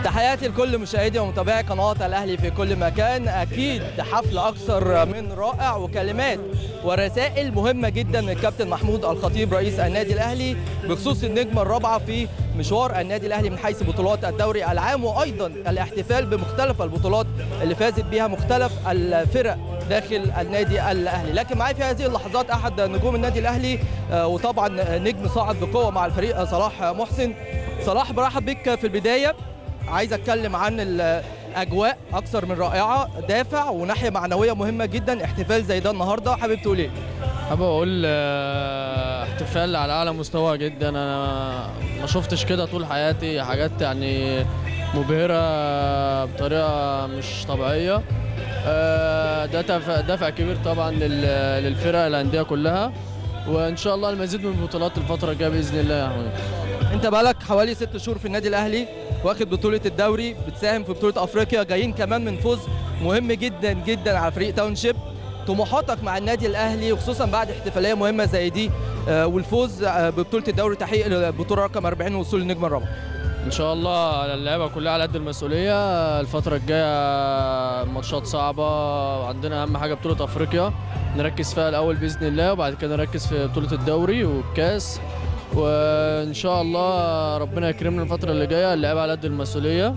تحياتي لكل مشاهدي ومتابعي قناة الأهلي في كل مكان أكيد حفل أكثر من رائع وكلمات ورسائل مهمة جدا من الكابتن محمود الخطيب رئيس النادي الأهلي بخصوص النجمة الرابعة في مشوار النادي الأهلي من حيث بطولات الدوري العام وأيضا الاحتفال بمختلف البطولات اللي فازت بها مختلف الفرق داخل النادي الأهلي لكن معي في هذه اللحظات أحد نجوم النادي الأهلي آه، وطبعا نجم صاعد بقوة مع الفريق صلاح محسن صلاح برحب بك في البداية عايز اتكلم عن الاجواء اكثر من رائعه دافع وناحيه معنويه مهمه جدا احتفال زي ده النهارده حابب تقول ايه حابب اقول آه، احتفال على اعلى مستوى جدا انا ما شفتش كده طول حياتي حاجات يعني مبهره بطريقه مش طبيعيه آه، ده دافع دافع كبير طبعا لل- للفرق الانديه كلها وان شاء الله المزيد من البطولات الفتره الجايه باذن الله يا احمد انت بقالك حوالي ست شهور في النادي الاهلي واخد بطوله الدوري بتساهم في بطوله افريقيا جايين كمان من فوز مهم جدا جدا على فريق تاونشيب طموحاتك مع النادي الاهلي وخصوصا بعد احتفاليه مهمه زي دي آه، والفوز آه، ببطوله الدوري تحقيق البطوله رقم 40 ووصول للنجمه الرابعه ان شاء الله اللعيبه كلها على قد المسؤوليه الفتره الجايه ماتشات صعبه عندنا اهم حاجه بطوله افريقيا نركز فيها الاول باذن الله وبعد كده نركز في بطوله الدوري والكاس وان شاء الله ربنا يكرمنا الفتره اللي جايه اللعيبه على قد المسؤوليه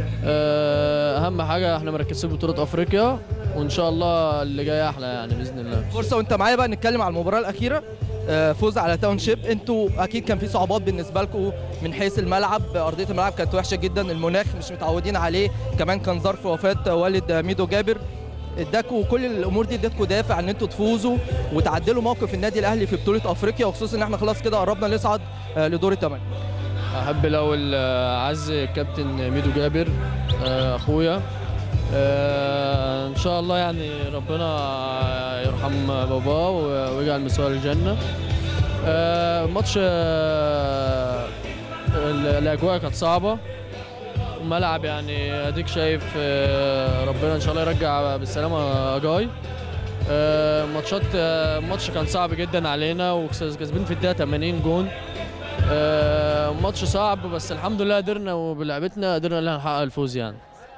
آه، اهم حاجه احنا مركزين في بطوله افريقيا وان شاء الله اللي جاي احلى يعني باذن الله فرصه وانت معايا بقى نتكلم على المباراه الاخيره آه، فوز على تاون شيب انتوا اكيد كان في صعوبات بالنسبه لكم من حيث الملعب ارضيه الملعب كانت وحشه جدا المناخ مش متعودين عليه كمان كان ظرف وفاه والد ميدو جابر اداكوا كل الامور دي ادتكوا دافع ان انتوا تفوزوا وتعدلوا موقف النادي الاهلي في بطوله افريقيا وخصوصا ان احنا خلاص كده قربنا نصعد آه، لدور الثمانيه احب الاول آه، اعزي الكابتن ميدو جابر آه، اخويا آه، ان شاء الله يعني ربنا يرحم باباه و- ويجعل مسواه الجنه آه، ماتش آه، ال- الاجواء كانت صعبه الملعب يعني اديك شايف آه، ربنا ان شاء الله يرجع بالسلامه اجاي آه، ماتشات آه، ماتش كان صعب جدا علينا وكسبين في الدقيقه 80 جون آه، ماتش صعب بس الحمد لله قدرنا وبلعبتنا قدرنا ان احنا نحقق الفوز يعني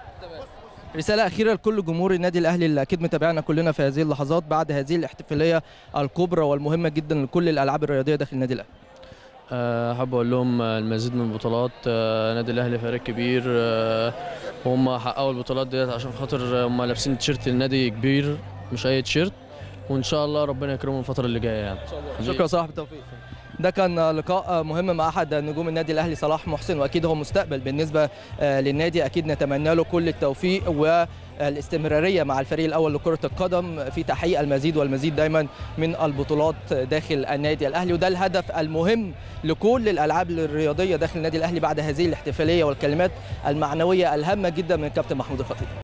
رسالة أخيرة لكل جمهور النادي الأهلي اللي أكيد متابعنا كلنا في هذه اللحظات بعد هذه الاحتفالية الكبرى والمهمة جدا لكل الألعاب الرياضية داخل النادي الأهلي. آه، حابب اقول لهم آه، المزيد من البطولات آه، نادي الاهلي فريق كبير آه، هم حققوا البطولات ديت عشان خاطر هم لابسين تيشيرت النادي كبير مش اي تيشيرت وان شاء الله ربنا يكرمهم الفتره اللي جايه يعني شكرا صلاح بالتوفيق. ده كان لقاء مهم مع احد نجوم النادي الاهلي صلاح محسن واكيد هو مستقبل بالنسبه آه، للنادي اكيد نتمنى له كل التوفيق والاستمراريه مع الفريق الاول لكره القدم في تحقيق المزيد والمزيد دايما من البطولات داخل النادي الاهلي وده الهدف المهم لكل الالعاب الرياضيه داخل النادي الاهلي بعد هذه الاحتفاليه والكلمات المعنويه الهامه جدا من الكابتن محمود الخطيب